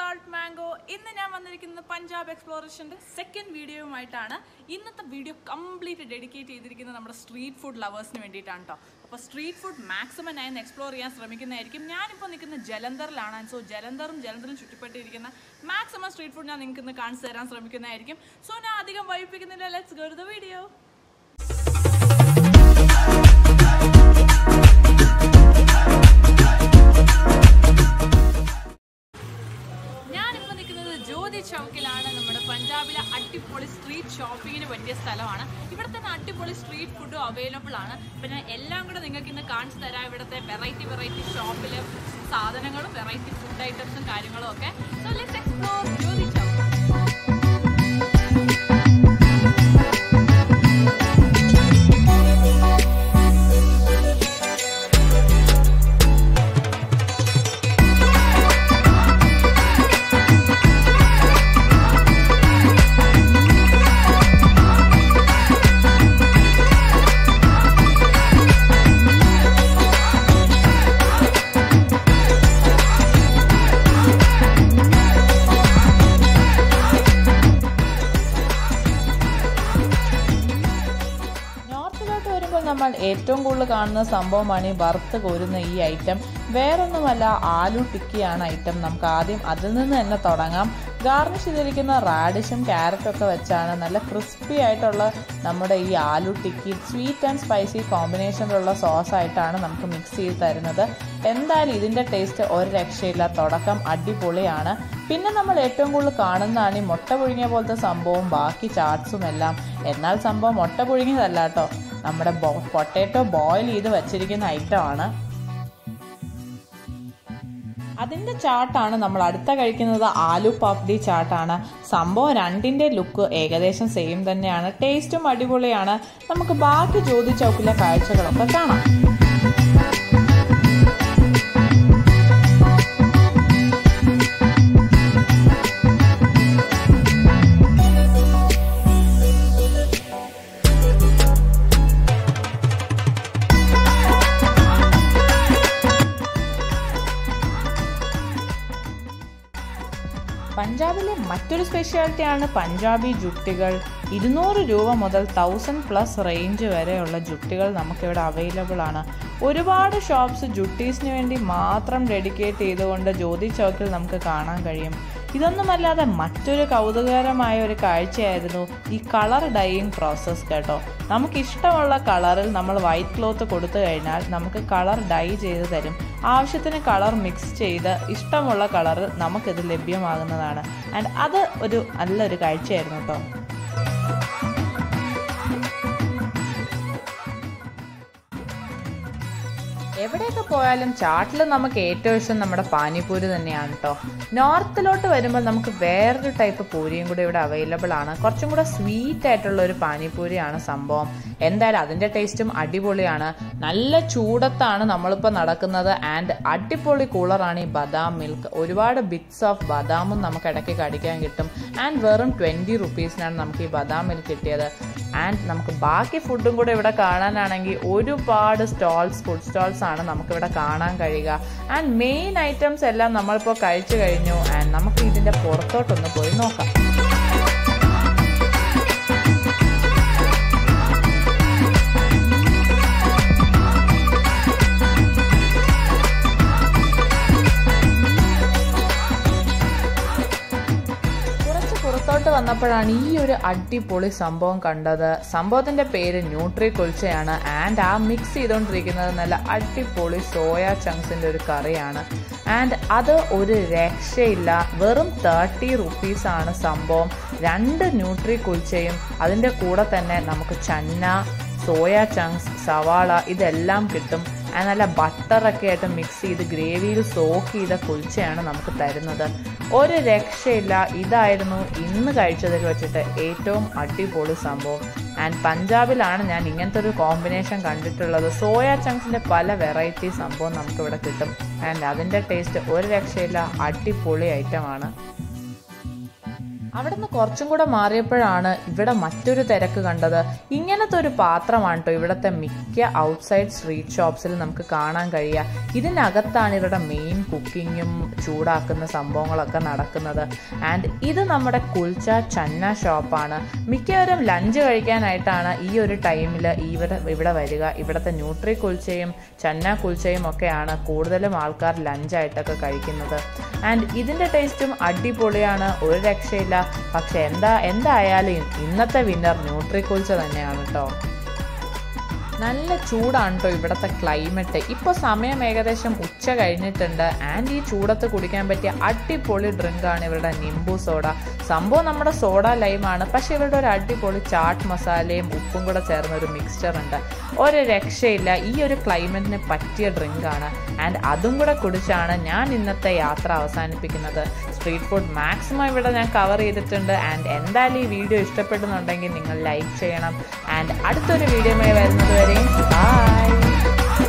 salt mango ഇന്ന് ഞാൻ വന്നിരിക്കുന്നത് പഞ്ചാബ് എക്സ്പ്ലോറേഷൻ്റെ സെക്കൻഡ് വീഡിയോയുമായിട്ടാണ് ഇന്നത്തെ വീഡിയോ കംപ്ലീറ്റ് ഡെഡിക്കേറ്റ് ചെയ്തിരിക്കുന്നത് നമ്മുടെ സ്ട്രീറ്റ് ഫുഡ് ലവേഴ്സിന് വേണ്ടിയിട്ടാണ് കേട്ടോ അപ്പോൾ സ്ട്രീറ്റ് ഫുഡ് മാക്സിമം ഞാൻ ഇന്ന് എക്സ്പ്ലോർ ചെയ്യാൻ ശ്രമിക്കുന്നതായിരിക്കും ഞാനിപ്പോൾ നിൽക്കുന്ന ജലന്ധറിലാണ് സോ ജലന്ധറും ജലന്ധറും ചുറ്റിപ്പെട്ടിരിക്കുന്ന മാക്സിമം സ്ട്രീറ്റ് ഫുഡ് ഞാൻ നിങ്ങൾക്ക് ഇന്ന് കാണിച്ചു തരാൻ ശ്രമിക്കുന്നതായിരിക്കും സോ ഞാൻ അധികം വൈപ്പിക്കുന്നില്ല ലെറ്റ്സ് ഗോ ദ വീഡിയോ ഞാനിപ്പോൾ നിൽക്കുന്നത് ജ്യോതി ചൗക്കിലാണ് നമ്മുടെ പഞ്ചാബിലെ അടിപൊളി സ്ട്രീറ്റ് ഷോപ്പിങ്ങിന് പറ്റിയ സ്ഥലമാണ് ഇവിടെ തന്നെ അടിപൊളി സ്ട്രീറ്റ് ഫുഡും അവൈലബിൾ ആണ് അപ്പം ഞാൻ എല്ലാം കൂടെ നിങ്ങൾക്ക് ഇന്ന് കാണിച്ചു തരാം ഇവിടുത്തെ വെറൈറ്റി വെറൈറ്റി ഷോപ്പിലെ സാധനങ്ങളും വെറൈറ്റി ഫുഡ് ഐറ്റംസും കാര്യങ്ങളും ഒക്കെ so let's explore Jyoti Chowk നോർത്തിലോട്ട് വരുമ്പോൾ നമ്മൾ ഏറ്റവും കൂടുതൽ കാണുന്ന സംഭവമാണ് ഈ വറുത്ത് കോരുന്ന ഈ ഐറ്റം വേറൊന്നുമല്ല ആലു ടിക്കിയാണ് ഐറ്റം നമുക്ക് ആദ്യം അതിൽ നിന്ന് തന്നെ തുടങ്ങാം ഗാർണിഷ് ചെയ്തിരിക്കുന്ന റാഡിഷും ക്യാരറ്റും ഒക്കെ വെച്ചാണ് നല്ല ക്രിസ്പി ആയിട്ടുള്ള നമ്മുടെ ഈ aloo tikki sweet and spicy കോമ്പിനേഷനിലുള്ള സോസ് ആയിട്ടാണ് നമുക്ക് മിക്സ് ചെയ്ത് തരുന്നത് എന്തായാലും ഇതിൻ്റെ ടേസ്റ്റ് ഒരു രക്ഷയില്ല തുടക്കം അടിപൊളിയാണ് പിന്നെ നമ്മൾ ഏറ്റവും കൂടുതൽ കാണുന്നതാണ് ഈ മുട്ട പുഴുങ്ങിയ പോലത്തെ സംഭവം ബാക്കി ചാട്സും എല്ലാം എന്നാൽ സംഭവം മുട്ട പുഴുങ്ങിയതല്ല കേട്ടോ നമ്മുടെ പൊട്ടേറ്റോ ബോയിൽ ചെയ്ത് വെച്ചിരിക്കുന്ന ഐറ്റമാണ് അതിൻ്റെ ചാട്ടാണ് നമ്മൾ അടുത്ത കഴിക്കുന്നത് ആലു പപ്ഡി ചാട്ടാണ് സംഭവം രണ്ടിൻ്റെ ലുക്ക് ഏകദേശം സെയിം തന്നെയാണ് ടേസ്റ്റും അടിപൊളിയാണ് നമുക്ക് ബാക്കി ജ്യോതി ചൗക്കിലെ കാഴ്ചകളൊക്കെ കാണാം പഞ്ചാബിലെ മറ്റൊരു സ്പെഷ്യാലിറ്റിയാണ് പഞ്ചാബി ജുട്ടികൾ ഇരുന്നൂറ് രൂപ മുതൽ തൗസൻഡ് പ്ലസ് റേഞ്ച് വരെയുള്ള ജുട്ടികൾ നമുക്കിവിടെ അവൈലബിൾ ആണ് ഒരുപാട് ഷോപ്സ് ജുട്ടീസിന് വേണ്ടി മാത്രം ഡെഡിക്കേറ്റ് ചെയ്തുകൊണ്ട് ജ്യോതി ചൗക്കിൽ നമുക്ക് കാണാൻ കഴിയും ഇതൊന്നുമല്ലാതെ മറ്റൊരു കൗതുകകരമായ ഒരു കാഴ്ചയായിരുന്നു ഈ കളർ ഡൈയിങ് പ്രോസസ്സ് കേട്ടോ നമുക്കിഷ്ടമുള്ള കളറിൽ നമ്മൾ വൈറ്റ് ക്ലോത്ത് കൊടുത്തു കഴിഞ്ഞാൽ നമുക്ക് കളർ ഡൈ ചെയ്ത് തരും ആവശ്യത്തിന് കളർ മിക്സ് ചെയ്ത് ഇഷ്ടമുള്ള കളറിൽ നമുക്കിത് ലഭ്യമാകുന്നതാണ് ആൻഡ് അത് ഒരു നല്ലൊരു കാഴ്ചയായിരുന്നു കേട്ടോ എവിടെയൊക്കെ പോയാലും ചാട്ടിൽ നമുക്ക് ഏറ്റവും ഇഷ്ടം നമ്മുടെ പാനിപ്പൂരി തന്നെയാണ് കേട്ടോ നോർത്തിലോട്ട് വരുമ്പോൾ നമുക്ക് വേറൊരു ടൈപ്പ് പൂരിയും കൂടി ഇവിടെ അവൈലബിൾ ആണ് കുറച്ചും കൂടെ സ്വീറ്റ് ആയിട്ടുള്ള ഒരു പാനിപ്പൂരിയാണ് സംഭവം എന്തായാലും അതിൻ്റെ ടേസ്റ്റും അടിപൊളിയാണ് നല്ല ചൂടത്താണ് നമ്മളിപ്പോൾ നടക്കുന്നത് ആൻഡ് അടിപൊളി കൂളറാണ് ഈ ബദാം മിൽക്ക് ഒരുപാട് ബിറ്റ്സ് ഓഫ് ബദാമും നമുക്ക് ഇടയ്ക്ക് കടിക്കാൻ കിട്ടും ആൻഡ് വെറും ട്വൻറ്റി റുപ്പീസിനാണ് നമുക്ക് ഈ ബദാം മിൽക്ക് കിട്ടിയത് ആൻഡ് നമുക്ക് ബാക്കി ഫുഡും കൂടെ ഇവിടെ കാണാനാണെങ്കിൽ ഒരുപാട് സ്റ്റോൾസ് ഫുഡ് സ്റ്റോൾസ് ആണ് നമുക്കിവിടെ കാണാൻ കഴിയുക ആൻഡ് മെയിൻ ഐറ്റംസ് എല്ലാം നമ്മളിപ്പോൾ കഴിച്ചു കഴിഞ്ഞു ആൻഡ് നമുക്ക് ഇതിൻ്റെ പുറത്തോട്ടൊന്ന് പോയി നോക്കാം കുറച്ച് പുറത്തോട്ട് വന്നപ്പോഴാണ് ഈ ഒരു അടിപൊളി സംഭവം കണ്ടത് സംഭവത്തിന്റെ പേര് ന്യൂട്രി കുൽച്ചയാണ് ആൻഡ് ആ മിക്സ് ചെയ്തുകൊണ്ടിരിക്കുന്നത് നല്ല അടിപൊളി സോയ ചങ്ക്സിന്റെ ഒരു കറിയാണ് ആൻഡ് അത് ഒരു രക്ഷയില്ല വെറും തേർട്ടി റുപ്പീസ് ആണ് സംഭവം രണ്ട് ന്യൂട്രി കുൽച്ചയും അതിന്റെ കൂടെ തന്നെ നമുക്ക് ചന്ന സോയ ചങ്ക്സ് സവാള ഇതെല്ലാം കിട്ടും ആ നല്ല ബട്ടറൊക്കെ ആയിട്ട് മിക്സ് ചെയ്ത് ഗ്രേവിയിൽ സോക്ക് ചെയ്ത കുൽച്ചയാണ് നമുക്ക് തരുന്നത് ഒരു രക്ഷയില്ല ഇതായിരുന്നു ഇന്ന് കഴിച്ചതിൽ വെച്ചിട്ട് ഏറ്റവും അടിപൊളി സംഭവം ആൻഡ് പഞ്ചാബിലാണ് ഞാൻ ഇങ്ങനത്തെ ഒരു കോമ്പിനേഷൻ കണ്ടിട്ടുള്ളത് സോയ ചങ്ക്സിൻ്റെ പല വെറൈറ്റി സംഭവം നമുക്കിവിടെ കിട്ടും ആൻഡ് അതിൻ്റെ ടേസ്റ്റ് ഒരു രക്ഷയില്ല അടിപൊളി ഐറ്റമാണ് അവിടുന്ന് കുറച്ചും കൂടെ മാറിയപ്പോഴാണ് ഇവിടെ മറ്റൊരു തിരക്ക് കണ്ടത് ഇങ്ങനത്തെ ഒരു പാത്രമാണ് കേട്ടോ ഇവിടുത്തെ മിക്ക ഔട്ട്സൈഡ് സ്ട്രീറ്റ് ഷോപ്സിൽ നമുക്ക് കാണാൻ കഴിയുക ഇതിനകത്താണ് ഇവരുടെ മെയിൻ കുക്കിങ്ങും ചൂടാക്കുന്ന സംഭവങ്ങളൊക്കെ നടക്കുന്നത് ആൻഡ് ഇത് നമ്മുടെ കുൽച്ച ചന്ന ഷോപ്പാണ് മിക്കവരും ലഞ്ച് കഴിക്കാനായിട്ടാണ് ഈ ഒരു ടൈമിൽ ഇവിടെ ഇവിടെ വരിക ഇവിടുത്തെ ന്യൂട്രി കുൽച്ചയും ചന്ന കുൽച്ചയും ഒക്കെയാണ് കൂടുതലും ആൾക്കാർ ലഞ്ചായിട്ടൊക്കെ കഴിക്കുന്നത് ആൻഡ് ഇതിൻ്റെ ടേസ്റ്റും അടിപൊളിയാണ് ഒരു രക്ഷയില്ല പക്ഷെ എന്താ എന്തായാലും ഇന്നത്തെ വിന്നർ ന്യൂട്രി കുൽച്ച തന്നെയാണ് കേട്ടോ നല്ല ചൂടാണ് കേട്ടോ ഇവിടുത്തെ ക്ലൈമറ്റ് ഇപ്പോൾ സമയം ഏകദേശം ഉച്ച കഴിഞ്ഞിട്ടുണ്ട് ആൻഡ് ഈ ചൂടത്ത് കുടിക്കാൻ പറ്റിയ അടിപൊളി ഡ്രിങ്കാണ് ഇവരുടെ നിംബു സോഡ സംഭവം നമ്മുടെ സോഡ ലൈമാണ് പക്ഷെ ഇവരുടെ ഒരു അടിപൊളി ചാട്ട് മസാലയും ഉപ്പും കൂടെ ചേർന്ന ഒരു മിക്സ്ചർ ഉണ്ട് ഒരു രക്ഷയില്ല ഈ ഒരു ക്ലൈമറ്റിന് പറ്റിയ ഡ്രിങ്കാണ് ആൻഡ് അതും കൂടെ കുടിച്ചാണ് ഞാൻ ഇന്നത്തെ യാത്ര അവസാനിപ്പിക്കുന്നത് സ്ട്രീറ്റ് ഫുഡ് മാക്സിമം ഇവിടെ ഞാൻ കവർ ചെയ്തിട്ടുണ്ട് ആൻഡ് എന്തായാലും ഈ വീഡിയോ ഇഷ്ടപ്പെടുന്നുണ്ടെങ്കിൽ നിങ്ങൾ ലൈക്ക് ചെയ്യണം ആൻഡ് അടുത്തൊരു വീഡിയോയുമായി വരുന്നത് വരെയും ബൈ